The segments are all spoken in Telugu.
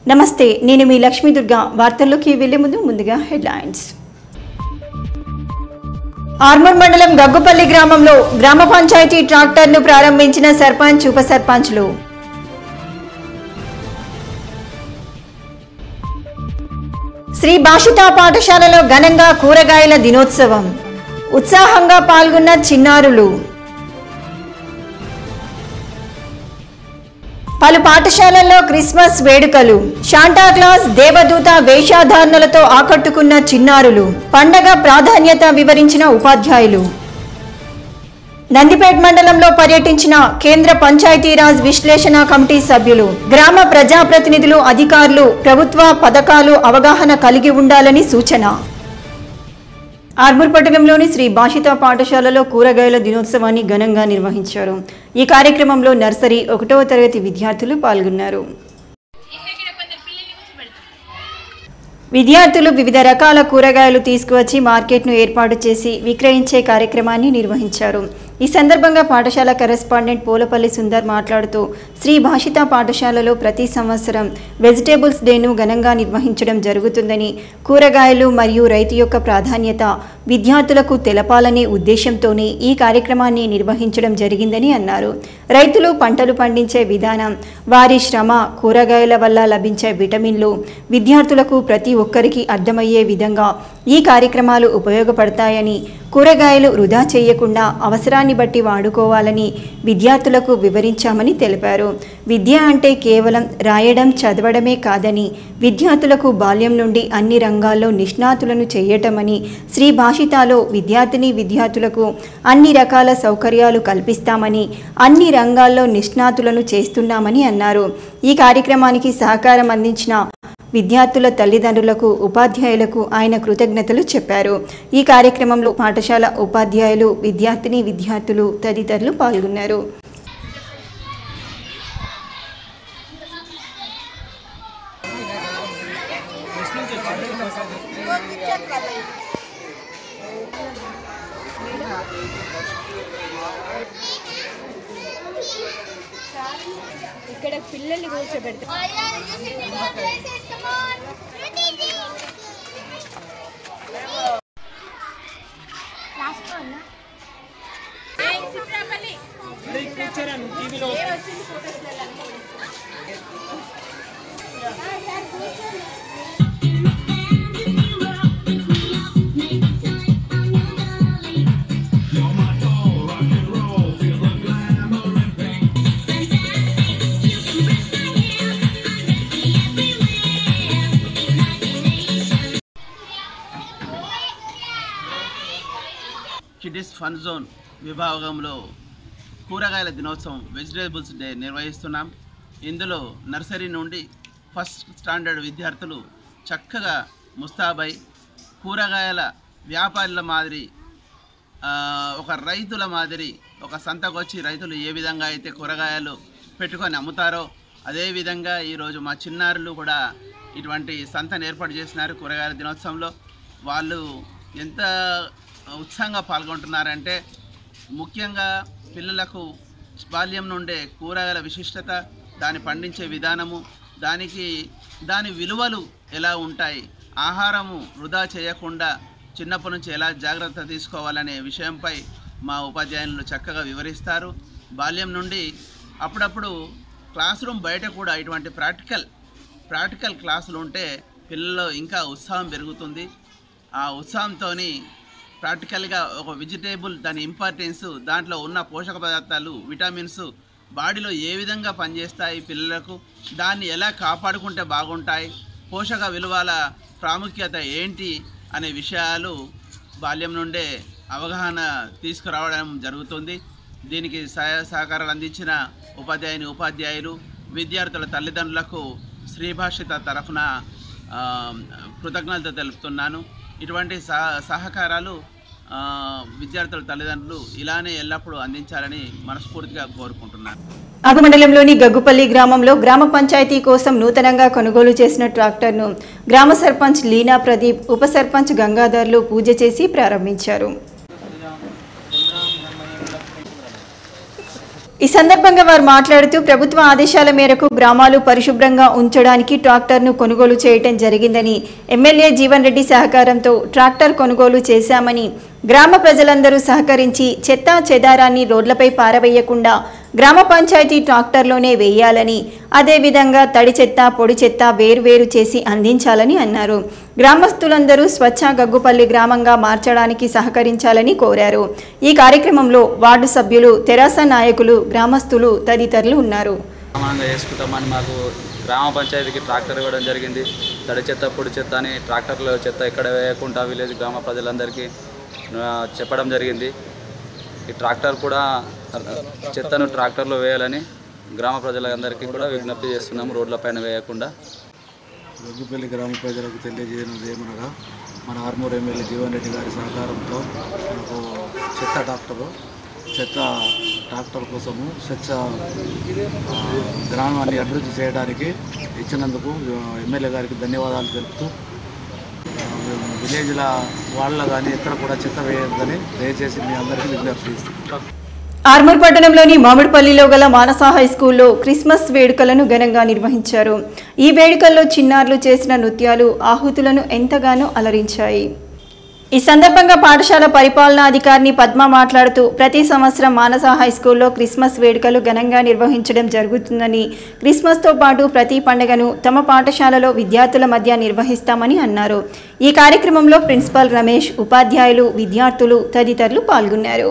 నమస్తే నేను మీ లక్ష్మీ దుర్గా వార్తల్లోకి వెళ్లే ముందు ముందుగా హెడ్లైన్స్ ఆర్మూర్ మండలం గగ్గుపల్లి గ్రామంలో గ్రామ పంచాయతీ ట్రాక్టర్ను ప్రారంభించిన సర్పంచ్ ఉప సర్పంచ్లు శ్రీ భాషిత పాఠశాలలో ఘనంగా కూరగాయల దినోత్సవం ఉత్సాహంగా పాల్గొన్న చిన్నారులు పలు పాఠశాలల్లో క్రిస్మస్ వేడుకలు శాంటాక్లాస్ దేవదూత వేషాధారణలతో ఆకట్టుకున్న చిన్నారులు పండగ ప్రాధాన్యత వివరించిన ఉపాధ్యాయులు నందిపేట్ మండలంలో పర్యటించిన కేంద్ర పంచాయతీరాజ్ విశ్లేషణ కమిటీ సభ్యులు గ్రామ ప్రజాప్రతినిధులు అధికారులు ప్రభుత్వ పథకాలు అవగాహన కలిగి ఉండాలని సూచన ఆర్మూర్ పట్టణంలోని శ్రీ భాషిత పాఠశాలలో కూరగాయల దినోత్సవాన్ని ఘనంగా నిర్వహించారు ఈ కార్యక్రమంలో నర్సరీ ఒకటవ తరగతి విద్యార్థులు పాల్గొన్నారు విద్యార్థులు వివిధ రకాల కూరగాయలు తీసుకువచ్చి మార్కెట్ను ఏర్పాటు చేసి విక్రయించే కార్యక్రమాన్ని నిర్వహించారు ఈ సందర్భంగా పాఠశాల కరెస్పాండెంట్ పోలపల్లి సుందర్ మాట్లాడుతూ శ్రీ భాషిత పాఠశాలలో ప్రతి సంవత్సరం వెజిటేబుల్స్ డేను ఘనంగా నిర్వహించడం జరుగుతుందని కూరగాయలు మరియు రైతు యొక్క ప్రాధాన్యత విద్యార్థులకు తెలపాలనే ఉద్దేశంతోనే ఈ కార్యక్రమాన్ని నిర్వహించడం జరిగిందని అన్నారు రైతులు పంటలు పండించే విధానం వారి శ్రమ కూరగాయల వల్ల లభించే విటమిన్లు విద్యార్థులకు ప్రతి ఒక్కరికి అర్థమయ్యే విధంగా ఈ కార్యక్రమాలు ఉపయోగపడతాయని కూరగాయలు వృధా చేయకుండా అవసరాన్ని బట్టి వాడుకోవాలని విద్యార్థులకు వివరించామని తెలిపారు విద్య అంటే కేవలం రాయడం చదవడమే కాదని విద్యార్థులకు బాల్యం నుండి అన్ని రంగాల్లో నిష్ణాతులను చేయటమని శ్రీ భాషితాలో విద్యార్థిని విద్యార్థులకు అన్ని రకాల సౌకర్యాలు కల్పిస్తామని అన్ని రంగాల్లో నిష్ణాతులను చేస్తున్నామని అన్నారు ఈ కార్యక్రమానికి సహకారం అందించిన విద్యార్థుల తల్లిదండ్రులకు ఉపాధ్యాయులకు ఆయన కృతజ్ఞతలు చెప్పారు ఈ కార్యక్రమంలో పాఠశాల ఉపాధ్యాయులు విద్యార్థిని విద్యార్థులు తదితరులు పాల్గొన్నారు ఇక్కడ పిల్లల్ని కూర్చోబెడతారు కిడిస్ ఫన్ జోన్ విభాగంలో కూరగాయల దినోత్సవం వెజిటేబుల్స్ డే నిర్వహిస్తున్నాం ఇందులో నర్సరీ నుండి ఫస్ట్ స్టాండర్డ్ విద్యార్థులు చక్కగా ముస్తాబై కూరగాయల వ్యాపారుల మాదిరి ఆ, ఒక రైతుల మాదిరి ఒక సంతకొచ్చి రైతులు ఏ విధంగా అయితే కూరగాయలు పెట్టుకొని అమ్ముతారో అదేవిధంగా ఈరోజు మా చిన్నారులు కూడా ఇటువంటి సంతను ఏర్పాటు చేసినారు కూరగాయల దినోత్సవంలో వాళ్ళు ఎంత ఉత్సాహంగా పాల్గొంటున్నారంటే ముఖ్యంగా పిల్లలకు బాల్యం నుండే కూరగాయల విశిష్టత దాన్ని పండించే విధానము దానికి దాని విలువలు ఎలా ఉంటాయి ఆహారము వృధా చేయకుండా చిన్నప్పటి నుంచి ఎలా జాగ్రత్త తీసుకోవాలనే విషయంపై మా ఉపాధ్యాయులు చక్కగా వివరిస్తారు బాల్యం నుండి అప్పుడప్పుడు క్లాస్ రూమ్ బయట కూడా ఇటువంటి ప్రాక్టికల్ ప్రాక్టికల్ క్లాసులు ఉంటే పిల్లల్లో ఇంకా ఉత్సాహం పెరుగుతుంది ఆ ఉత్సాహంతో ప్రాక్టికల్గా ఒక వెజిటేబుల్ దాని ఇంపార్టెన్స్ దాంట్లో ఉన్న పోషక పదార్థాలు విటమిన్స్ బాడీలో ఏ విధంగా పనిచేస్తాయి పిల్లలకు దాన్ని ఎలా కాపాడుకుంటే బాగుంటాయి పోషక విలువల ప్రాముఖ్యత ఏంటి అనే విషయాలు బాల్యం నుండే అవగాహన తీసుకురావడం జరుగుతుంది దీనికి సహాయ సహకారాలు అందించిన ఉపాధ్యాయుని ఉపాధ్యాయులు విద్యార్థుల తల్లిదండ్రులకు శ్రీభాషిత తరఫున ఆ, కృతజ్ఞతలు తెలుపుతున్నాను ఇటువంటి సహ సహకారాలు ఆ, విద్యార్థుల తల్లిదండ్రులు ఇలానే ఎల్లప్పుడూ అందించాలని మనస్ఫూర్తిగా కోరుకుంటున్నాను ఆగమండలంలోని గగ్గుపల్లి గ్రామంలో గ్రామ పంచాయతీ కోసం నూతనంగా కొనుగోలు చేసిన ట్రాక్టర్ను గ్రామ సర్పంచ్ లీనా ప్రదీప్ ఉప సర్పంచ్ గంగాధర్లు పూజ చేసి ప్రారంభించారు ఈ సందర్భంగా వారు మాట్లాడుతూ ప్రభుత్వ ఆదేశాల మేరకు గ్రామాలు పరిశుభ్రంగా ఉంచడానికి ట్రాక్టర్ను కొనుగోలు చేయటం జరిగిందని ఎమ్మెల్యే జీవన్ రెడ్డి సహకారంతో ట్రాక్టర్ కొనుగోలు చేశామని గ్రామ ప్రజలందరూ సహకరించి చెత్త చెదారాన్ని రోడ్లపై పారవేయకుండా గ్రామ పంచాయతీ ట్రాక్టర్లోనే వేయాలని అదేవిధంగా తడి చెత్త పొడి చెత్త వేరువేరు చేసి అందించాలని అన్నారు గ్రామస్తులందరూ స్వచ్ఛ గగ్గుపల్లి గ్రామంగా మార్చడానికి సహకరించాలని కోరారు ఈ కార్యక్రమంలో వార్డు సభ్యులు తెరాస నాయకులు గ్రామస్తులు తదితరులు ఉన్నారు సమానంగా చేసుకుంటామని మాకు గ్రామ పంచాయతీకి ట్రాక్టర్ ఇవ్వడం జరిగింది తడి చెత్త పొడి చెత్త అని ట్రాక్టర్లో చెత్త ఎక్కడ వేయకుండా విలేజ్ గ్రామ ప్రజలందరికీ ఆ, చెప్పడం జరిగింది ఈ ట్రాక్టర్ కూడా ఆ, చెత్తను ట్రాక్టర్లో వేయాలని గ్రామ ప్రజలందరికీ కూడా విజ్ఞప్తి చేస్తున్నాము రోడ్లపైన వేయకుండా దగ్గుపల్లి గ్రామ ప్రజలకు తెలియజేయనది ఏమనగా మన ఆర్మూర్ ఎమ్మెల్యే జీవన్ రెడ్డి గారి సహకారంతో మనకు చెత్త ట్రాక్టరు చెత్త ట్రాక్టర్ కోసము స్వచ్ఛ ఆ, గ్రామాన్ని అభివృద్ధి చేయడానికి ఇచ్చినందుకు ఆ, ఎమ్మెల్యే గారికి ధన్యవాదాలు తెలుపుతూ ఆ, విలేజ్ల వాళ్ళ కానీ ఎక్కడ కూడా చెత్త వేయొద్దని దయచేసి మీ అందరికీ విజ్ఞప్తి చేస్తున్నాం ఆర్మూర్ పట్టణంలోని మామిడిపల్లిలో గల మానస హై స్కూల్లో క్రిస్మస్ వేడుకలను ఘనంగా నిర్వహించారు ఈ వేడుకల్లో చిన్నారులు చేసిన నృత్యాలు ఆహుతులను ఎంతగానో అలరించాయి ఈ సందర్భంగా పాఠశాల పరిపాలనాధికారిని పద్మ మాట్లాడుతూ ప్రతి సంవత్సరం మానస హై స్కూల్లో క్రిస్మస్ వేడుకలు ఘనంగా నిర్వహించడం జరుగుతుందని క్రిస్మస్తో పాటు ప్రతి పండుగను తమ పాఠశాలలో విద్యార్థుల మధ్య నిర్వహిస్తామని అన్నారు ఈ కార్యక్రమంలో ప్రిన్సిపల్ రమేష్ ఉపాధ్యాయులు విద్యార్థులు తదితరులు పాల్గొన్నారు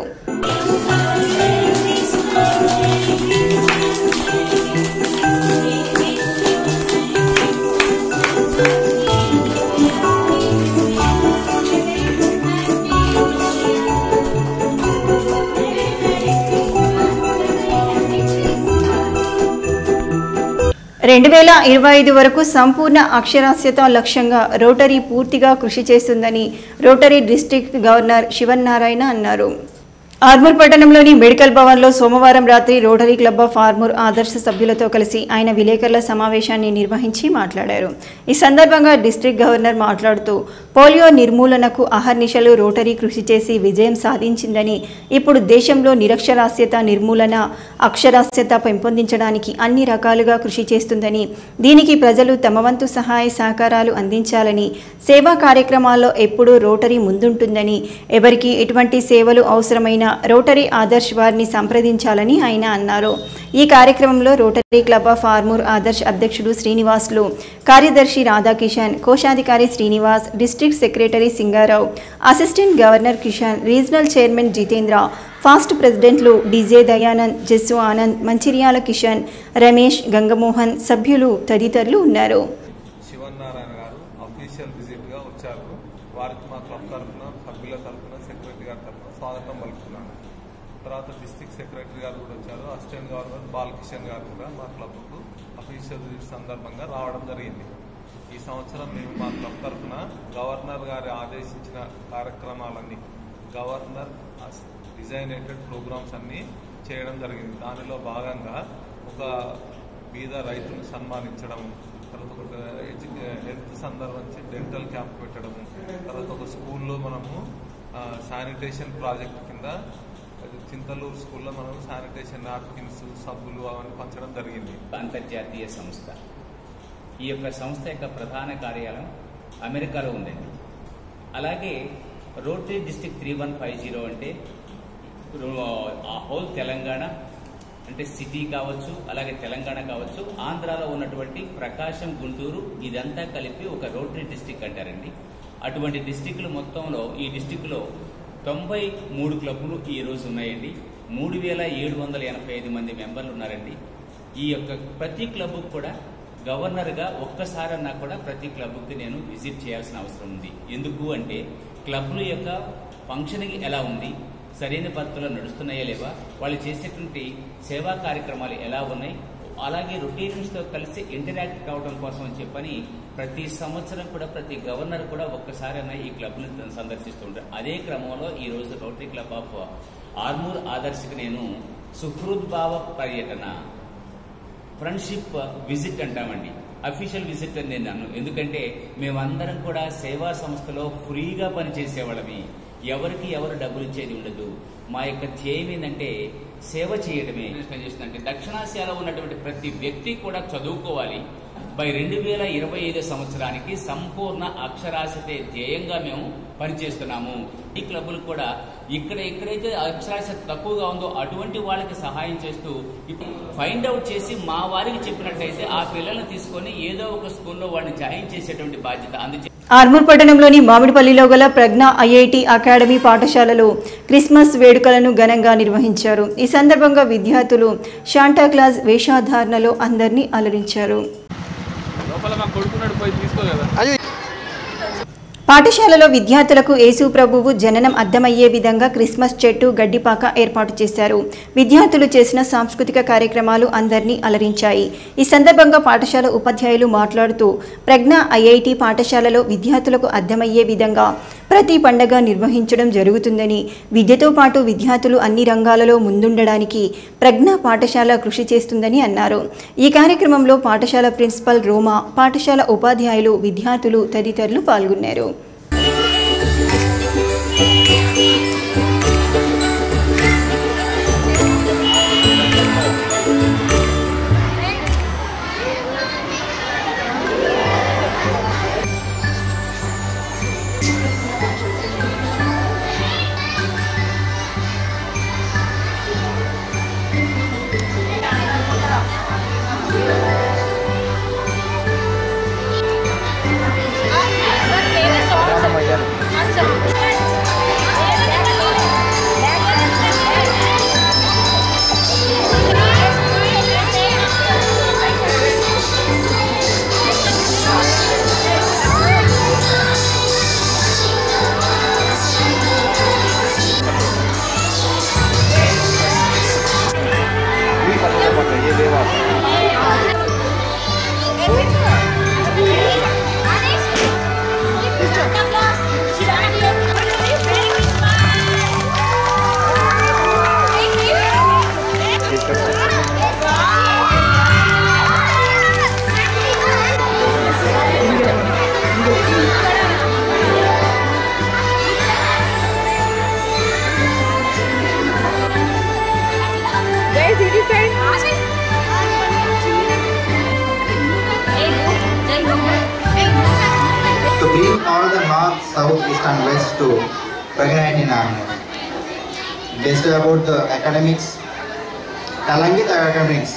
రెండు వేల ఇరవై ఐదు వరకు సంపూర్ణ అక్షరాస్యత లక్ష్యంగా రోటరీ పూర్తిగా కృషి చేస్తుందని రోటరీ డిస్ట్రిక్ట్ గవర్నర్ శివన్నారాయణ అన్నారు ఆర్మూర్ పట్టణంలోని మెడికల్ భవన్లో సోమవారం రాత్రి రోటరీ క్లబ్ ఆఫ్ ఆర్మూర్ ఆదర్శ సభ్యులతో కలిసి ఆయన విలేకరుల సమావేశాన్ని నిర్వహించి మాట్లాడారు ఈ సందర్భంగా డిస్ట్రిక్ట్ గవర్నర్ మాట్లాడుతూ పోలియో నిర్మూలనకు అహర్నిశలు రోటరీ కృషి చేసి విజయం సాధించిందని ఇప్పుడు దేశంలో నిరక్షరాస్యత నిర్మూలన అక్షరాస్యత పెంపొందించడానికి అన్ని రకాలుగా కృషి చేస్తుందని దీనికి ప్రజలు తమ వంతు సహాయ సహకారాలు అందించాలని సేవా కార్యక్రమాల్లో ఎప్పుడూ రోటరీ ముందుంటుందని ఎవరికి ఎటువంటి సేవలు అవసరమైన రోటరీ ఆదర్శ్ వారిని సంప్రదించాలని ఆయన అన్నారు ఈ కార్యక్రమంలో rotary club of Armoor Adarsh అధ్యక్షుడు శ్రీనివాసులు కార్యదర్శి రాధాకిషన్ కోశాధికారి Srinivas district secretary Singarao assistant governor Kishan regional chairman Jitendra past ప్రెసిడెంట్లు డిజే దయానంద్ జస్సు ఆనంద్ మంచిర్యాల కిషన్ రమేష్ గంగమోహన్ సభ్యులు తదితరులు ఉన్నారు శివనారాయణ గారు అఫీషియల్ విజిట్గా వచ్చారు వారికి మా క్లబ్ తరఫున సభ్యుల తరఫున సెక్రటరీ గారి తరఫున స్వాగతం పలుకుతున్నాను తర్వాత డిస్టిక్ సెక్రటరీ గారు కూడా వచ్చారు అసిస్టెంట్ గవర్నర్ బాలకిషన్ గారు కూడా మా క్లబ్కు అఫీషియల్ విజిట్ సందర్భంగా రావడం జరిగింది ఈ సంవత్సరం మేము మా క్లబ్ తరఫున గవర్నర్ గారి ఆదేశించిన కార్యక్రమాలన్నీ గవర్నర్ డిజైనేటెడ్ ప్రోగ్రామ్స్ అన్నీ చేయడం జరిగింది దానిలో భాగంగా ఒక బీద రైతును సన్మానించడం తర్వాత ఒక ఎడ్యు- హెల్త్ సందర్భించి డెంటల్ క్యాంప్ పెట్టడము తర్వాత ఒక స్కూల్లో మనము ఆ, శానిటేషన్ ప్రాజెక్ట్ కింద అది చింతలూరు స్కూల్లో మనం శానిటేషన్ నాప్కిన్స్ సబ్బులు అవన్నీ పంచడం జరిగింది అంతర్జాతీయ సంస్థ ఈ యొక్క సంస్థ యొక్క ప్రధాన కార్యాలయం అమెరికాలో ఉందండి అలాగే rotary district three one five zero అంటే రో- ఆ హోల్ తెలంగాణ అంటే సిటీ కావచ్చు అలాగే తెలంగాణ కావచ్చు ఆంధ్రాలో ఉన్నటువంటి ప్రకాశం గుంటూరు ఇదంతా కలిపి ఒక రోటరీ డిస్టిక్ అంటారండి అటువంటి డిస్టిక్లు మొత్తంలో ఈ డిస్టిక్లో తొంభై మూడు క్లబ్లు ఈ రోజు ఉన్నాయండి మూడు వేల ఏడు వందల ఎనభై ఐదు మంది మెంబర్లు ఉన్నారండి ఈ యొక్క ప్రతి క్లబ్ కూడా గవర్నర్గా ఒక్కసారన్నా కూడా ప్రతి క్లబ్కి నేను విజిట్ చేయాల్సిన అవసరం ఉంది ఎందుకు అంటే క్లబ్ల యొక్క ఫంక్షనింగ్ ఎలా ఉంది సరైన పద్ధతిలో నడుస్తున్నాయా లేవా వాళ్ళు చేసేటువంటి సేవా కార్యక్రమాలు ఎలా ఉన్నాయి అలాగే రొటీరియన్స్తో కలిసి ఇంటరాక్ట్ కావడం కోసం అని చెప్పని ప్రతి సంవత్సరం కూడా ప్రతి గవర్నర్ కూడా ఒక్కసారైనా ఈ క్లబ్ని సందర్శిస్తుంటారు అదే క్రమంలో ఈ రోజు రోటరీ క్లబ్ ఆఫ్ ఆర్మూర్ ఆదర్శకి నేను సుహృద్భావ పర్యటన ఫ్రెండ్షిప్ విజిట్ అంటామండి అఫీషియల్ విజిట్ అని నేను అన్నాను ఎందుకంటే మేమందరం కూడా సేవా సంస్థలో ఫ్రీగా పనిచేసేవాళ్ళమి ఎవరికి ఎవరు డబ్బులు ఇచ్చేది ఉండదు మా యొక్క ధ్యేయం ఏంటంటే సేవ చేయడమే చేస్తుందంటే దక్షిణాసియాలో ఉన్నటువంటి ప్రతి వ్యక్తి కూడా చదువుకోవాలి బై రెండు వేల ఇరవై ఐదు సంవత్సరానికి సంపూర్ణ అక్షరాస్యతే ధ్యేయంగా మేము పనిచేస్తున్నాము ఈ క్లబ్బులు కూడా ఇక్కడ ఎక్కడైతే అక్షరాస్యత తక్కువగా ఉందో అటువంటి వాళ్ళకి సహాయం చేస్తూ ఫైండ్ అవుట్ చేసి మా వారికి చెప్పినట్టయితే ఆ పిల్లల్ని తీసుకొని ఏదో ఒక స్కూల్లో వాడిని జాయిన్ చేసేటువంటి బాధ్యత అందుచే ఆర్మూర్ పట్టణంలోని మామిడిపల్లిలో గల ప్రజ్ఞ ఐఐటి అకాడమీ పాఠశాలలో క్రిస్మస్ వేడుకలను ఘనంగా నిర్వహించారు ఈ సందర్భంగా విద్యార్థులు శాంటాక్లాజ్ వేషధారణలో అందరినీ అలరించారు లోపల మా కొడుకున్నాడు పోయి తీసుకోగలరా పాఠశాలలో విద్యార్థులకు యేసు ప్రభువు జననం అర్థమయ్యే విధంగా క్రిస్మస్ చెట్టు గడ్డిపాక ఏర్పాటు చేశారు విద్యార్థులు చేసిన సాంస్కృతిక కార్యక్రమాలు అందరినీ అలరించాయి ఈ సందర్భంగా పాఠశాల ఉపాధ్యాయులు మాట్లాడుతూ ప్రజ్ఞ ఐఐటి పాఠశాలలో విద్యార్థులకు అర్థమయ్యే విధంగా ప్రతి పండగ నిర్వహించడం జరుగుతుందని విద్యతో పాటు విద్యార్థులు అన్ని రంగాలలో ముందుండడానికి ప్రజ్ఞ పాఠశాల కృషి చేస్తుందని అన్నారు ఈ కార్యక్రమంలో పాఠశాల ప్రిన్సిపల్ రోమా పాఠశాల ఉపాధ్యాయులు విద్యార్థులు తదితరులు పాల్గొన్నారు to bring all the north, south, east and west to Pregnant in Armor. Based about the academics, Talangit academics,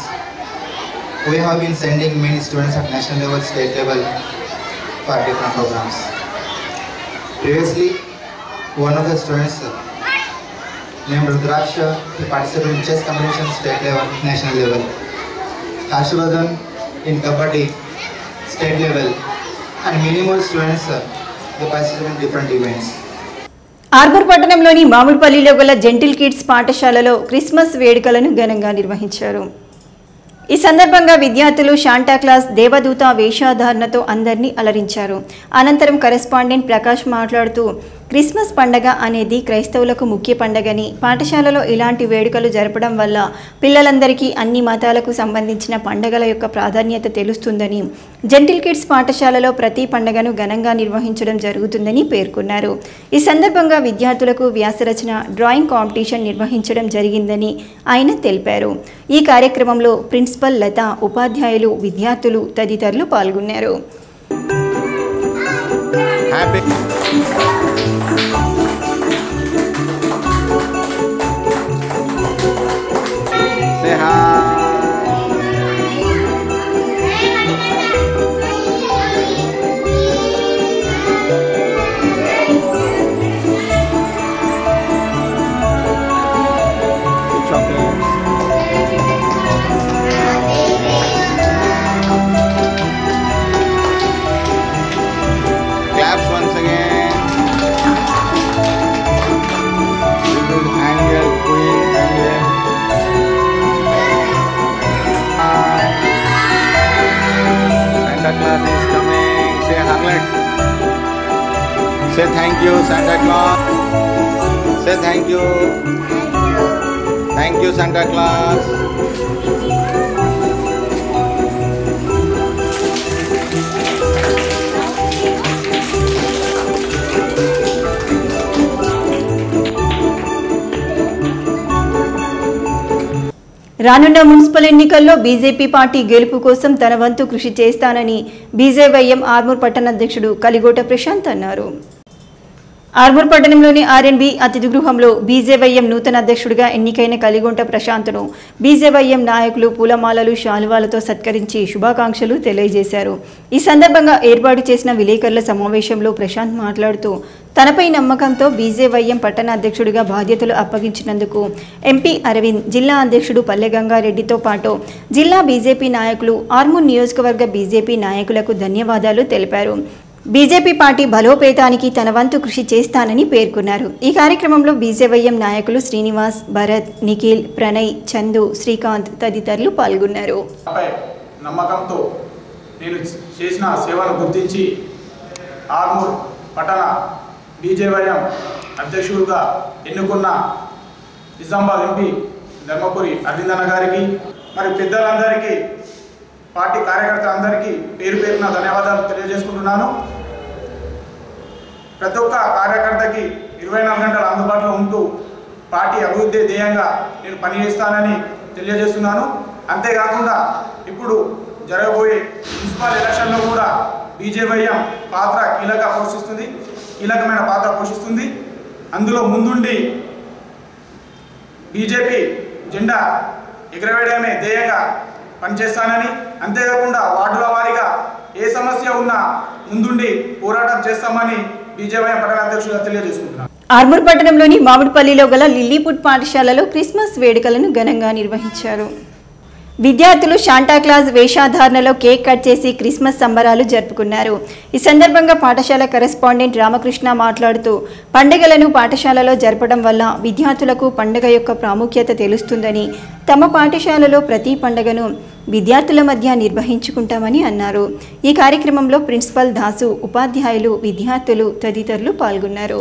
we have been sending many students at national level, state level for different programs. Previously, one of the students uh, named Rudraksha, he participated in chess competition, state level, national level. Harshvardhan in Kabaddi, state level, and many more students uh, they participate in different events. Armoor పట్టణంలోని మామిడిపల్లిలో గల జెంటిల్ కిడ్స్ పాఠశాలలో క్రిస్మస్ వేడుకలను ఘనంగా నిర్వహించారు ఈ సందర్భంగా విద్యార్థులు శాంటాక్లాస్ దేవదూత వేషధారణతో అందరినీ అలరించారు అనంతరం కరెస్పాండెంట్ ప్రకాష్ మాట్లాడుతూ క్రిస్మస్ పండగ అనేది క్రైస్తవులకు ముఖ్య పండగని పాఠశాలలో ఇలాంటి వేడుకలు జరపడం వల్ల పిల్లలందరికీ అన్ని మతాలకు సంబంధించిన పండగల యొక్క ప్రాధాన్యత తెలుస్తుందని జెంటిల్ కిడ్స్ పాఠశాలలో ప్రతి పండగను ఘనంగా నిర్వహించడం జరుగుతుందని పేర్కొన్నారు ఈ సందర్భంగా విద్యార్థులకు వ్యాసరచన డ్రాయింగ్ కాంపిటీషన్ నిర్వహించడం జరిగిందని ఆయన తెలిపారు ఈ కార్యక్రమంలో ప్రిన్సిపల్ లత ఉపాధ్యాయులు విద్యార్థులు తదితరులు పాల్గొన్నారు Claps once again. This is Angel, Queen Angel. Hi. Santa Claus is coming. Say Hamlet. Say thank you, Santa Claus. Say thank you. Thank you, Santa Claus. రానున్న మున్సిపల్ ఎన్నికల్లో బీజేపీ పార్టీ గెలుపు కోసం తన వంతు కృషి చేస్తానని బీజేవైఎం ఆర్మూర్ పట్టణాధ్యక్షుడు కలిగోట ప్రశాంత్ అన్నారు ఆర్మూర్ పట్టణంలోని ఆర్ఎన్బి అతిథి గృహంలో బీజేవైఎం నూతన అధ్యక్షుడిగా ఎన్నికైన కలిగొంట ప్రశాంత్ను బీజేవైఎం నాయకులు పూలమాలలు శాలువాలతో సత్కరించి శుభాకాంక్షలు తెలియజేశారు ఈ సందర్భంగా ఏర్పాటు చేసిన విలేకరుల సమావేశంలో ప్రశాంత్ మాట్లాడుతూ తనపై నమ్మకంతో బీజేవైఎం పట్టణ అధ్యక్షుడిగా బాధ్యతలు అప్పగించినందుకు ఎంపీ అరవింద్ జిల్లా అధ్యక్షుడు పల్లె గంగారెడ్డితో పాటు జిల్లా బీజేపీ నాయకులు ఆర్మూర్ నియోజకవర్గ బీజేపీ నాయకులకు ధన్యవాదాలు తెలిపారు బీజేపీ పార్టీ బలోపేతానికి తన వంతు కృషి చేస్తానని పేర్కొన్నారు ఈ కార్యక్రమంలో బీజేవైఎం నాయకులు శ్రీనివాస్ భరత్ నిఖిల్ ప్రణయ్ చందు శ్రీకాంత్ తదితరులు పాల్గొన్నారు నాపై నమ్మకంతో నేను చేసిన సేవను గుర్తించి ఆర్మూర్ పట్టణ బీజేవైఎం అధ్యక్షుడిగా ఎన్నుకున్న నిజామాబాద్ ఎంపీ ధర్మపురి అరవిందన్న గారికి మరి పెద్దలందరికీ పార్టీ కార్యకర్తలందరికీ పేరు పేరున ధన్యవాదాలు తెలియజేసుకుంటున్నాను ప్రతి ఒక్క కార్యకర్తకి ఇరవై నాలుగు గంటలు అందుబాటులో ఉంటూ పార్టీ అభివృద్ధి ధ్యేయంగా నేను పనిచేస్తానని తెలియజేస్తున్నాను అంతేకాకుండా ఇప్పుడు జరగబోయే మున్సిపల్ ఎలక్షన్లో కూడా బీజేవైఎం పాత్ర కీలక పోషిస్తుంది కీలకమైన పాత్ర పోషిస్తుంది అందులో ముందుండి బీజేపీ జెండా ఎగరవేయడమే ధ్యేయంగా పనిచేస్తానని అంతేకాకుండా వార్డుల వారీగా ఏ సమస్య ఉన్నా ముందుండి పోరాటం చేస్తామని బీజేవైఎం పట్టణ అధ్యక్షుడిగా తెలియజేసుకుంటున్నాను ఆర్మూర్ పట్టణంలోని మామిడిపల్లిలో గల లిల్లీపుట్ పాఠశాలలో క్రిస్మస్ వేడుకలను ఘనంగా నిర్వహించారు విద్యార్థులు శాంటాక్లాజ్ వేషాధారణలో కేక్ కట్ చేసి క్రిస్మస్ సంబరాలు జరుపుకున్నారు ఈ సందర్భంగా పాఠశాల కరెస్పాండెంట్ రామకృష్ణ మాట్లాడుతూ పండుగలను పాఠశాలలో జరపడం వల్ల విద్యార్థులకు పండుగ యొక్క ప్రాముఖ్యత తెలుస్తుందని తమ పాఠశాలలో ప్రతి పండుగను విద్యార్థుల మధ్య నిర్వహించుకుంటామని అన్నారు ఈ కార్యక్రమంలో ప్రిన్సిపల్ దాసు ఉపాధ్యాయులు విద్యార్థులు తదితరులు పాల్గొన్నారు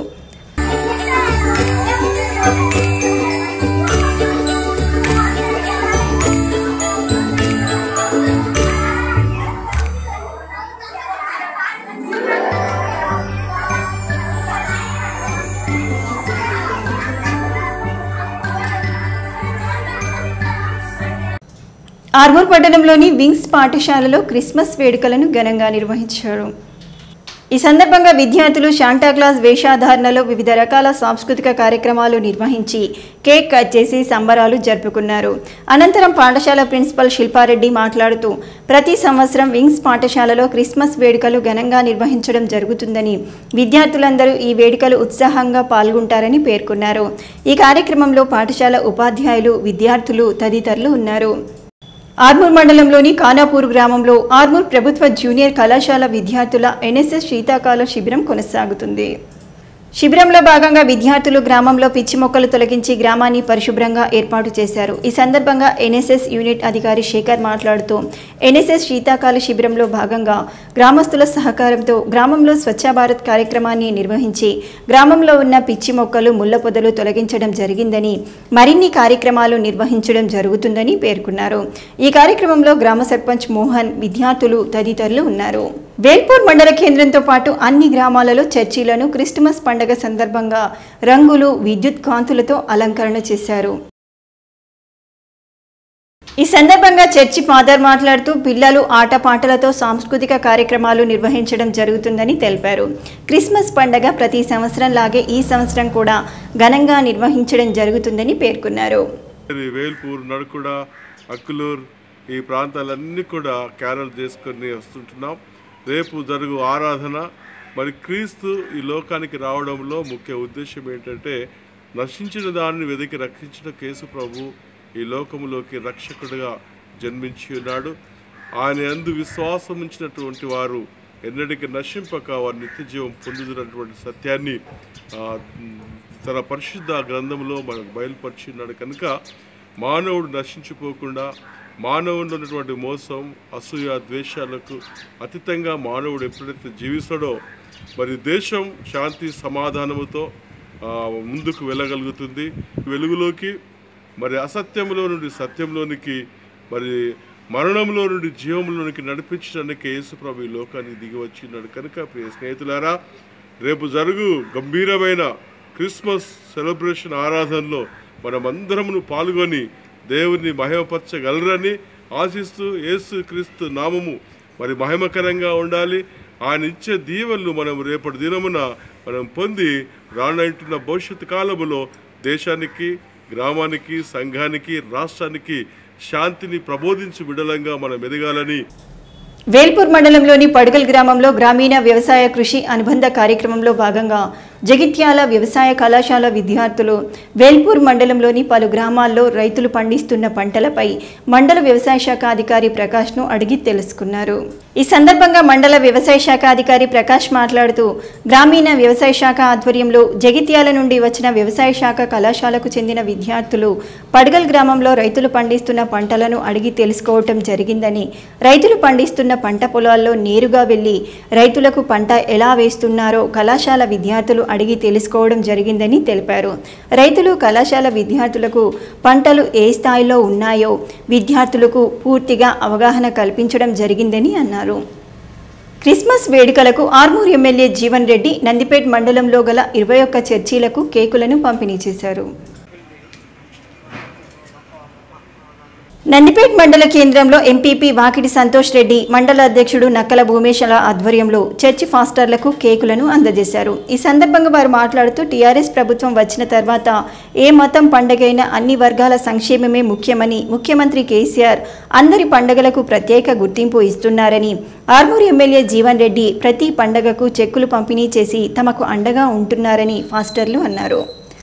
ఆర్మూర్ పట్టణంలోని వింగ్స్ పాఠశాలలో క్రిస్మస్ వేడుకలను ఘనంగా నిర్వహించారు ఈ సందర్భంగా విద్యార్థులు శాంటాక్లాస్ వేషాధారణలో వివిధ రకాల సాంస్కృతిక కార్యక్రమాలు నిర్వహించి కేక్ కట్ చేసి సంబరాలు జరుపుకున్నారు అనంతరం పాఠశాల ప్రిన్సిపల్ శిల్పారెడ్డి మాట్లాడుతూ ప్రతి సంవత్సరం వింగ్స్ పాఠశాలలో క్రిస్మస్ వేడుకలు ఘనంగా నిర్వహించడం జరుగుతుందని విద్యార్థులందరూ ఈ వేడుకలు ఉత్సాహంగా పాల్గొంటారని పేర్కొన్నారు ఈ కార్యక్రమంలో పాఠశాల ఉపాధ్యాయులు విద్యార్థులు తదితరులు ఉన్నారు ఆర్మూర్ మండలంలోని కానాపూర్ గ్రామంలో ఆర్మూర్ ప్రభుత్వ జూనియర్ కళాశాల విద్యార్థుల ఎన్ఎస్ఎస్ శీతాకాల శిబిరం కొనసాగుతుంది శిబిరంలో భాగంగా విద్యార్థులు గ్రామంలో పిచ్చి మొక్కలు తొలగించి గ్రామాన్ని పరిశుభ్రంగా ఏర్పాటు చేశారు ఈ సందర్భంగా ఎన్ఎస్ఎస్ యూనిట్ అధికారి శేఖర్ మాట్లాడుతూ ఎన్ఎస్ఎస్ శీతాకాల శిబిరంలో భాగంగా గ్రామస్తుల సహకారంతో గ్రామంలో స్వచ్ఛ భారత్ కార్యక్రమాన్ని నిర్వహించి గ్రామంలో ఉన్న పిచ్చి మొక్కలు ముళ్ళ పొదలు తొలగించడం జరిగిందని మరిన్ని కార్యక్రమాలు నిర్వహించడం జరుగుతుందని పేర్కొన్నారు ఈ కార్యక్రమంలో గ్రామ సర్పంచ్ మోహన్ విద్యార్థులు తదితరులు ఉన్నారు వేల్పూర్ మండల కేంద్రంతో పాటు అన్ని గ్రామాలలో చర్చిలను క్రిస్టమస్ పండగ సందర్భంగా రంగులు విద్యుత్ కాంతులతో అలంకరణ చేశారు ఈ సందర్భంగా చర్చి ఫాదర్ మాట్లాడుతూ పిల్లలు ఆటపాటలతో సాంస్కృతిక కార్యక్రమాలు నిర్వహించడం జరుగుతుందని తెలిపారు క్రిస్మస్ పండగ ప్రతి సంవత్సరం లాగే ఈ సంవత్సరం కూడా ఘనంగా నిర్వహించడం జరుగుతుందని పేర్కొన్నారు ఇది వేల్పూర్ నడుకుడ అక్కులూరు ఈ ప్రాంతాలన్నీ కూడా క్యారల్ చేసుకొని వస్తుంటున్నాం రేపు జరుగు ఆరాధన మరి క్రీస్తు ఈ లోకానికి రావడంలో ముఖ్య ఉద్దేశం ఏంటంటే నశించిన దానిని వెతికి రక్షించిన కేసు ప్రభు ఈ లోకములోకి రక్షకుడిగా జన్మించి ఉన్నాడు ఆయన అందు విశ్వాసం ఉంచినటువంటి వారు ఎన్నటికి నశింపక వారు నిత్య జీవం పొందుతున్నటువంటి సత్యాన్ని ఆ, తన పరిశుద్ధ గ్రంథంలో మనకు బయలుపరిచిన్నాడు కనుక మానవుడు నశించిపోకుండా మానవుడు ఉన్నటువంటి మోసం అసూయ ద్వేషాలకు అతీతంగా మానవుడు ఎప్పుడైతే జీవిస్తాడో మరి దేశం శాంతి సమాధానముతో ఆ, ముందుకు వెళ్ళగలుగుతుంది వెలుగులోకి మరి అసత్యంలో నుండి సత్యంలోనికి మరి మరణంలో నుండి జీవంలోనికి నడిపించడానికి యేసుప్రభు ఈ లోకానికి దిగి వచ్చినాడు కనుక ప్రియ స్నేహితులారా రేపు జరుగు గంభీరమైన క్రిస్మస్ సెలబ్రేషన్ ఆరాధనలో మనమందరమును పాల్గొని దేవుని మహిమపరచగలరని ఆశిస్తూ యేసు క్రీస్తు నామము మరి మహిమకరంగా ఉండాలి ఆయన ఇచ్చే దీవెనలు మనం రేపటి దినమున మనం పొంది రానంటున్న భవిష్యత్తు కాలములో దేశానికి గ్రామానికి సంఘానికి రాష్ట్రానికి శాంతిని ప్రబోధించి విడలంగా మనం ఎదగాలని వేల్పూర్ మండలంలోని పడగల్ గ్రామంలో గ్రామీణ వ్యవసాయ కృషి అనుబంధ కార్యక్రమంలో భాగంగా జగిత్యాల వ్యవసాయ కళాశాల విద్యార్థులు వేల్పూర్ మండలంలోని పలు గ్రామాల్లో రైతులు పండిస్తున్న పంటలపై మండల వ్యవసాయ శాఖ అధికారి ప్రకాష్ను అడిగి తెలుసుకున్నారు ఈ సందర్భంగా మండల వ్యవసాయ శాఖ అధికారి ప్రకాష్ మాట్లాడుతూ గ్రామీణ వ్యవసాయ శాఖ ఆధ్వర్యంలో జగిత్యాల నుండి వచ్చిన వ్యవసాయ శాఖ కళాశాలకు చెందిన విద్యార్థులు పడగల్ గ్రామంలో రైతులు పండిస్తున్న పంటలను అడిగి తెలుసుకోవటం జరిగిందని రైతులు పండిస్తున్న పంట పొలాల్లో నేరుగా వెళ్లి రైతులకు పంట ఎలా వేస్తున్నారో కళాశాల విద్యార్థులు అడిగి తెలుసుకోవడం జరిగిందని తెలిపారు రైతులు కళాశాల విద్యార్థులకు పంటలు ఏ స్థాయిలో ఉన్నాయో విద్యార్థులకు పూర్తిగా అవగాహన కల్పించడం జరిగిందని అన్నారు క్రిస్మస్ వేడుకలకు ఆర్మూర్ ఎమ్మెల్యే జీవన్ రెడ్డి నందిపేట్ మండలంలో గల ఇరవై ఒక్క చర్చీలకు కేకులను పంపిణీ చేశారు నందిపేట్ మండల కేంద్రంలో ఎంపీపీ వాకిటి సంతోష్ రెడ్డి మండల అధ్యక్షుడు నక్కల భూమేశల ఆధ్వర్యంలో చర్చి ఫాస్టర్లకు కేకులను అందజేశారు ఈ సందర్భంగా వారు మాట్లాడుతూ టీఆర్ఎస్ ప్రభుత్వం వచ్చిన తర్వాత ఏ మతం పండగైనా అన్ని వర్గాల సంక్షేమమే ముఖ్యమని ముఖ్యమంత్రి కేసీఆర్ అందరి పండగలకు ప్రత్యేక గుర్తింపు ఇస్తున్నారని ఆర్మూర్ ఎమ్మెల్యే జీవన్ రెడ్డి ప్రతి పండగకు చెక్కులు పంపిణీ చేసి తమకు అండగా ఉంటున్నారని ఫాస్టర్లు అన్నారు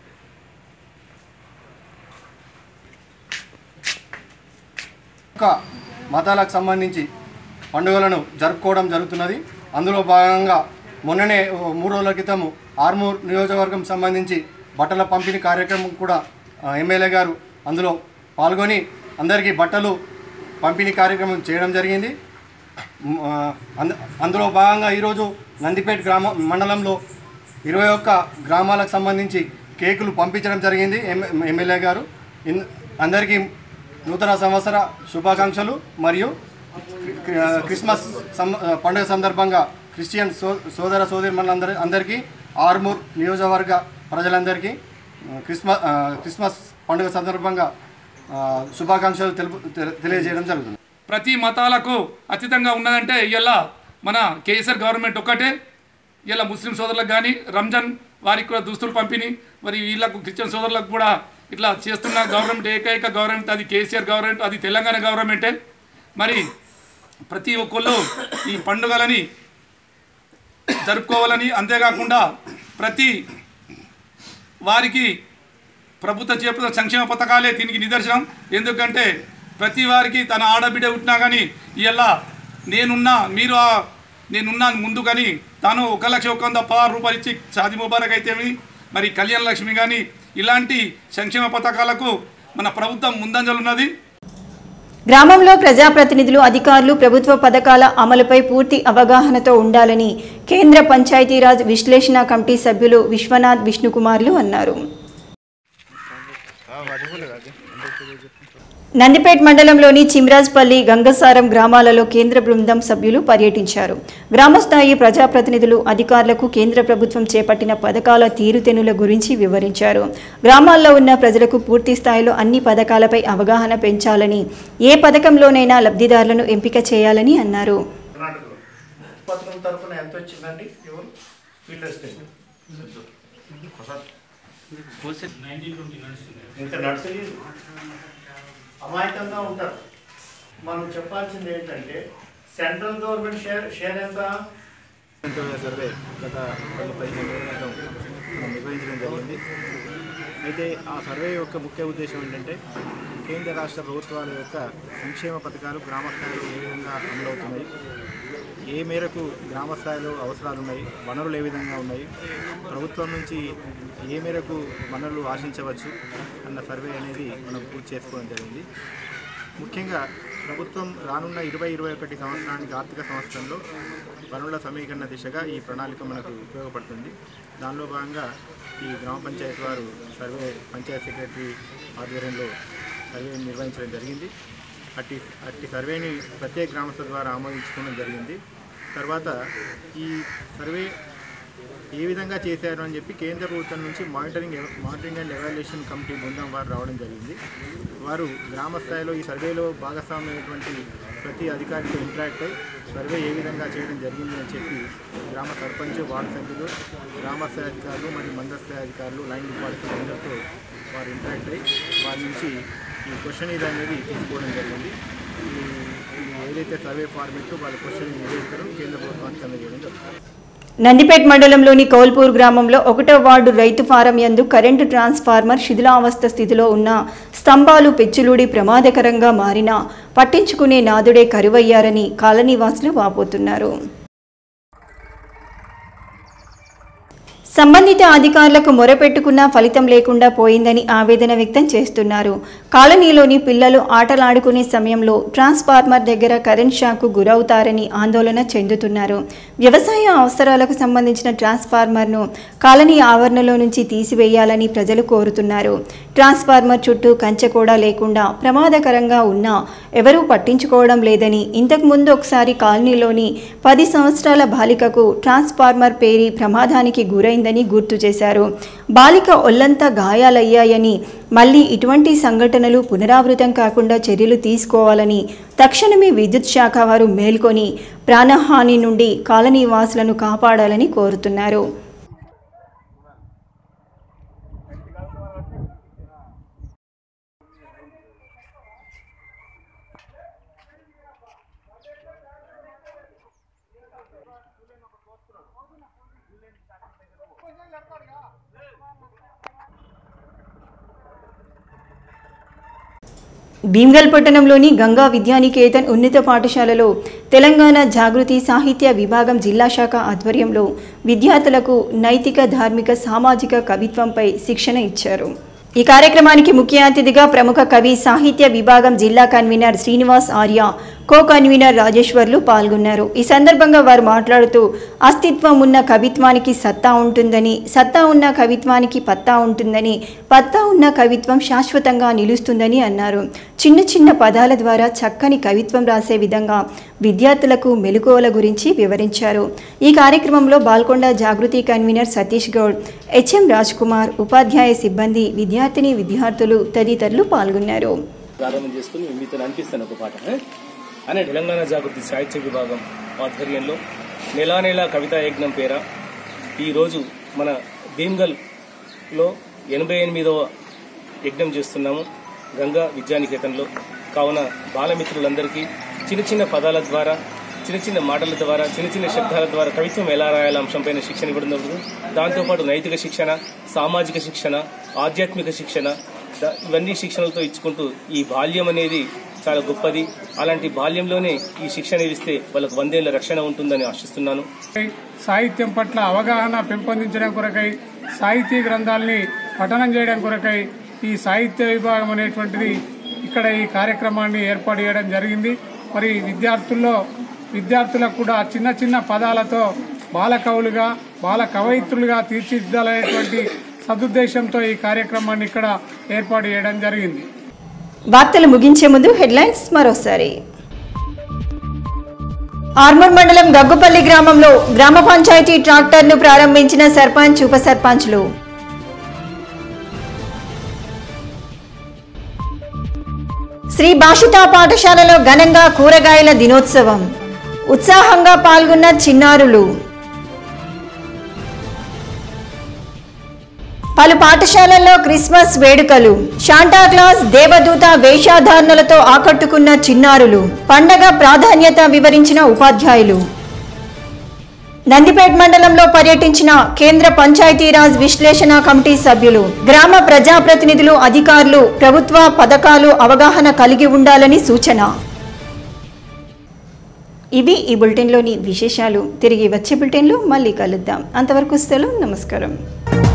యొక్క మతాలకు సంబంధించి పండుగలను జరుపుకోవడం జరుగుతున్నది అందులో భాగంగా మొన్ననే ఓ మూడు రోజుల క్రితం ఆర్మూర్ నియోజకవర్గం సంబంధించి బట్టల పంపిణీ కార్యక్రమం కూడా ఆ, ఎమ్మెల్యే గారు అందులో పాల్గొని అందరికీ బట్టలు పంపిణీ కార్యక్రమం చేయడం జరిగింది మ్, ఆ, అంద- అందులో భాగంగా ఈరోజు నందిపేట గ్రామ మండలంలో ఇరవై ఒక్క గ్రామాలకు సంబంధించి కేకులు పంపించడం జరిగింది ఎమ్- ఎమ్మెల్యే గారు ఇన్- అందరికీ నూతన సంవత్సర శుభాకాంక్షలు మరియు క్రి- క్రిస్మస్ సం- పండుగ సందర్భంగా క్రిస్టియన్ సో సోదర సోదరి అందరికీ ఆర్మూర్ నియోజకవర్గ ప్రజలందరికీ ఆ, క్రిస్మస్ ఆ, క్రిస్మస్ పండుగ సందర్భంగా ఆ, శుభాకాంక్షలు తెలుపు తె- తెలియజేయడం జరుగుతుంది ప్రతి మతాలకు అతీతంగా ఉన్నదంటే ఇలా మన కేసీఆర్ గవర్నమెంట్ ఒక్కటే ఇలా ముస్లిం సోదరులకు కానీ రంజాన్ వారికి కూడా దుస్తులు పంపిణీ మరి వీళ్ళకు క్రిస్టియన్ సోదరులకు కూడా ఇట్లా చేస్తున్న గవర్నమెంట్ ఏకైక గవర్నమెంట్ అది కేసీఆర్ గవర్నమెంట్ అది తెలంగాణ గవర్నమెంటే మరి ప్రతి ఒక్కళ్ళు ఈ పండుగలని జరుపుకోవాలని అంతేకాకుండా ప్రతి వారికి ప్రభుత్వం చేపట్టిన సంక్షేమ పథకాలే దీనికి నిదర్శనం ఎందుకంటే ప్రతి వారికి తన ఆడబిడ్డ పుట్టినా కానీ ఇలా నేనున్నా మీరు ఆ- నేనున్నాను ముందు కానీ తాను ఒక లక్ష ఒక వంద పదహారు రూపాయలు ఇచ్చి షాది ముబారక్ అయితేమి మరి కళ్యాణ లక్ష్మి కానీ ఇలాంటి సంక్షేమ పథకాలకు మన ప్రభుత్వం ముందంజలున్నది గ్రామంలో ప్రజాప్రతినిధులు అధికారులు ప్రభుత్వ పథకాల అమలుపై పూర్తి అవగాహనతో ఉండాలని కేంద్ర పంచాయతీరాజ్ విశ్లేషణ కమిటీ సభ్యులు విశ్వనాథ్ విష్ణుకుమార్లు అన్నారు నందిపేట్ మండలంలోని చిమ్రాజ్పల్లి గంగసారం గ్రామాలలో కేంద్ర బృందం సభ్యులు పర్యటించారు గ్రామస్థాయి ప్రజాప్రతినిధులు అధికారులకు కేంద్ర ప్రభుత్వం చేపట్టిన పథకాల తీరుతెన్నుల గురించి వివరించారు గ్రామాల్లో ఉన్న ప్రజలకు పూర్తి స్థాయిలో అన్ని పథకాలపై అవగాహన పెంచాలని ఏ పథకంలోనైనా లబ్ధిదారులను ఎంపిక చేయాలని అన్నారు పథకం తరఫున ఎంత వచ్చిందండి ఎవరు ఫీల్డ్ అసిస్టెంట్ ఇంకా నడుస్తుంది అమాయకంగా ఉంటారు మనం చెప్పాల్సింది ఏంటంటే సెంట్రల్ గవర్నమెంట్ షేర్ షేర్ ఎంత సర్వే గత పది పదిహేను రోజుల క్రితం మనం నిర్వహించడం జరిగింది అయితే ఆ సర్వే యొక్క ముఖ్య ఉద్దేశం ఏంటంటే కేంద్ర రాష్ట్ర ప్రభుత్వాల యొక్క సంక్షేమ పథకాలు గ్రామ స్థాయిలో ఏ విధంగా అమలవుతున్నాయి ఏ మేరకు గ్రామ స్థాయిలో అవసరాలు ఉన్నాయి వనరులు ఏ విధంగా ఉన్నాయి ప్రభుత్వం నుంచి ఏ మేరకు వనరులు ఆశించవచ్చు అన్న సర్వే అనేది మనం పూర్తి చేసుకోవడం జరిగింది ముఖ్యంగా ప్రభుత్వం రానున్న ఇరవై ఇరవై ఒకటి సంవత్సరానికి ఆర్థిక సంవత్సరంలో వనరుల సమీకరణ దిశగా ఈ ప్రణాళిక మనకు ఉపయోగపడుతుంది దానిలో భాగంగా ఈ గ్రామ పంచాయతీ వారు సర్వే పంచాయత్ సెక్రటరీ ఆధ్వర్యంలో సర్వే నిర్వహించడం జరిగింది అట్టి అట్టి సర్వేని ప్రత్యేక గ్రామస్థ ద్వారా ఆమోదించుకోవడం జరిగింది తర్వాత ఈ సర్వే ఏ విధంగా చేశారు అని చెప్పి కేంద్ర ప్రభుత్వం నుంచి monitoring monitoring and evaluation committee బృందం వారు రావడం జరిగింది వారు గ్రామ స్థాయిలో ఈ సర్వేలో భాగస్వామ్యమైనటువంటి ప్రతి అధికారితో ఇంటరాక్ట్ అయి సర్వే ఏ విధంగా చేయడం జరిగింది అని చెప్పి గ్రామ సర్పంచ్ వార్డు సభ్యులు గ్రామ స్థాయి అధికారులు మరియు మండల స్థాయి అధికారులు లైన్ డిపార్ట్మెంట్ అందరితో వారు ఇంటరాక్ట్ అయ్యి వారి నుంచి ఈ క్వశ్చన్ ఇది అనేది తీసుకోవడం జరిగింది ఈ ఈ ఏదైతే సర్వే ఫార్మేట్ వాళ్ళ క్వశ్చన్ నివేదికను కేంద్ర ప్రభుత్వానికి అందజేయడం జరుగుతుంది నందిపేట్ మండలంలోని కౌల్పూర్ గ్రామంలో ఒకటో వార్డు రైతు ఫారం యందు కరెంటు ట్రాన్స్ఫార్మర్ శిథిలావస్థ స్థితిలో ఉన్న స్తంభాలు పెచ్చులూడి ప్రమాదకరంగా మారినా పట్టించుకునే నాదుడే కరువయ్యారని కాలనీవాసులు వాపోతున్నారు సంబంధిత అధికారులకు మొరపెట్టుకున్నా ఫలితం లేకుండా పోయిందని ఆవేదన వ్యక్తం చేస్తున్నారు కాలనీలోని పిల్లలు ఆటలాడుకునే సమయంలో ట్రాన్స్ఫార్మర్ దగ్గర కరెంట్ షాక్కు గురవుతారని ఆందోళన చెందుతున్నారు వ్యవసాయ అవసరాలకు సంబంధించిన ట్రాన్స్ఫార్మర్ను కాలనీ ఆవరణలో నుంచి తీసివేయాలని ప్రజలు కోరుతున్నారు ట్రాన్స్ఫార్మర్ చుట్టూ కంచె కూడా లేకుండా ప్రమాదకరంగా ఉన్నా ఎవరూ పట్టించుకోవడం లేదని ఇంతకు ముందు ఒకసారి కాలనీలోని పది సంవత్సరాల బాలికకు ట్రాన్స్ఫార్మర్ పేరి ప్రమాదానికి గురైందని గుర్తు చేశారు బాలిక ఒళ్లంతా గాయాలయ్యాయని మళ్ళీ ఇటువంటి సంఘటనలు పునరావృతం కాకుండా చర్యలు తీసుకోవాలని తక్షణమే విద్యుత్ శాఖ వారు మేల్కొని ప్రాణహాని నుండి కాలనీ వాసులను కాపాడాలని కోరుతున్నారు భీమ్గల్ పట్టణంలోని గంగా విద్యానికేతన్ ఉన్నత పాఠశాలలో తెలంగాణ జాగృతి సాహిత్య విభాగం జిల్లా శాఖ ఆధ్వర్యంలో విద్యార్థులకు నైతిక ధార్మిక సామాజిక కవిత్వంపై శిక్షణ ఇచ్చారు ఈ కార్యక్రమానికి ముఖ్య అతిథిగా ప్రముఖ కవి సాహిత్య విభాగం జిల్లా convener Srinivas Arya co convener Rajeshwarlu పాల్గొన్నారు ఈ సందర్భంగా వారు మాట్లాడుతూ అస్తిత్వం ఉన్న కవిత్వానికి సత్తా ఉంటుందని సత్తా ఉన్న కవిత్వానికి పత్తా ఉంటుందని పత్తా ఉన్న కవిత్వం శాశ్వతంగా నిలుస్తుందని అన్నారు చిన్న చిన్న పదాల ద్వారా చక్కని కవిత్వం రాసే విధంగా విద్యార్థులకు మెలకువల గురించి వివరించారు ఈ కార్యక్రమంలో బాల్కొండ జాగృతి కన్వీనర్ సతీష్ గౌడ్ హెచ్ఎం రాజ్ కుమార్ ఉపాధ్యాయ సిబ్బంది విద్యార్థిని విద్యార్థులు తదితరులు పాల్గొన్నారు ప్రారంభం చేసుకుని మీతో అనిపిస్తాను ఒక పాట ఏ? అనే తెలంగాణ జాగృతి సాహిత్య విభాగం ఆధ్వర్యంలో నెలా నెలా కవితా యజ్ఞం పేర ఈరోజు మన భీమ్గల్లో ఎనభై ఎనిమిదవ యజ్ఞం చేస్తున్నాము గంగా విద్యానికేతన్లో కావున బాలమిత్రులందరికీ చిన్న చిన్న పదాల ద్వారా చిన్న చిన్న మాటల ద్వారా చిన్న చిన్న శబ్దాల ద్వారా కవిత్వం ఎలా రాయాల అంశంపైన శిక్షణ ఇవ్వడం జరుగుతుంది దాంతోపాటు నైతిక శిక్షణ సామాజిక శిక్షణ ఆధ్యాత్మిక శిక్షణ ద- ఇవన్నీ శిక్షణలతో ఇచ్చుకుంటూ ఈ బాల్యం అనేది చాలా గొప్పది అలాంటి బాల్యంలోనే ఈ శిక్షణ ఇస్తే వాళ్ళకు వందేళ్ల రక్షణ ఉంటుందని ఆశిస్తున్నాను సాహిత్యం పట్ల అవగాహన పెంపొందించడం కొరకై సాహితీ గ్రంథాలని పఠనం చేయడం కొరకై ఈ సాహిత్య విభాగం అనేటువంటిది ఇక్కడ ఈ కార్యక్రమాన్ని ఏర్పాటు చేయడం జరిగింది మరి విద్యార్థుల్లో విద్యార్థులకు కూడా చిన్న చిన్న పదాలతో బాల కవులుగా బాల కవయిత్రులుగా తీర్చిదిద్దాలనేటువంటి సదుద్దేశంతో ఈ కార్యక్రమాన్ని ఇక్కడ ఏర్పాటు చేయడం జరిగింది వార్తలు ముగించే ముందు హెడ్లైన్స్ మరోసారి ఆర్మూర్ మండలం గగ్గుపల్లి గ్రామంలో గ్రామ పంచాయతీ ట్రాక్టర్ను ప్రారంభించిన సర్పంచ్ ఉప సర్పంచ్లు శ్రీ భాషితా పాఠశాలలో ఘనంగా కూరగాయల దినోత్సవం ఉత్సాహంగా పాల్గొన్న చిన్నారులు పలు పాఠశాలల్లో క్రిస్మస్ వేడుకలు శాంటాక్లాస్ దేవదూత వేషాధారణలతో ఆకట్టుకున్న చిన్నారులు పండగ ప్రాధాన్యత వివరించిన ఉపాధ్యాయులు నందిపేట్ మండలంలో పర్యటించిన కేంద్ర పంచాయతీరాజ్ విశ్లేషణ కమిటీ సభ్యులు గ్రామ ప్రజాప్రతినిధులు అధికారులు ప్రభుత్వ పథకాలు అవగాహన కలిగి ఉండాలని సూచన ఇవి ఈ బులెటిన్లోని విశేషాలు తిరిగి వచ్చే బులెటిన్లో మళ్ళీ కలుద్దాం అంతవరకు సెలవు నమస్కారం